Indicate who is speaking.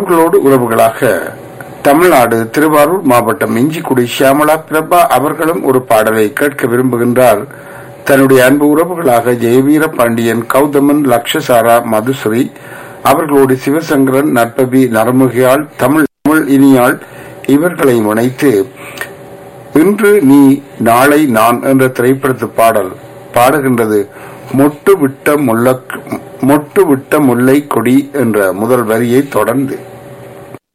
Speaker 1: அவர்களோடு உறவுகளாக தமிழ்நாடு திருவாரூர் மாவட்டம் இஞ்சிக்குடி ஷியாமலா பிரபா அவர்களும் ஒரு பாடலை கேட்க விரும்புகின்றார் தன்னுடைய அன்பு உறவுகளாக ஜெயவீர பாண்டியன் கௌதமன் லக்ஷசாரா மதுஸ்ரீ அவர்களோடு சிவசங்கரன் நற்பவி நரமுகியாள் தமிழ் தமிழ் இனியாள் இவர்களை இணைத்து இன்று நீ நாளை நான் என்ற திரைப்படத்து பாடல் பாடுகின்றது மொட்டு விட்ட முல்ல மொட்டு விட்ட முல்லை கொடி என்ற முதல் வரியை தொடர்ந்து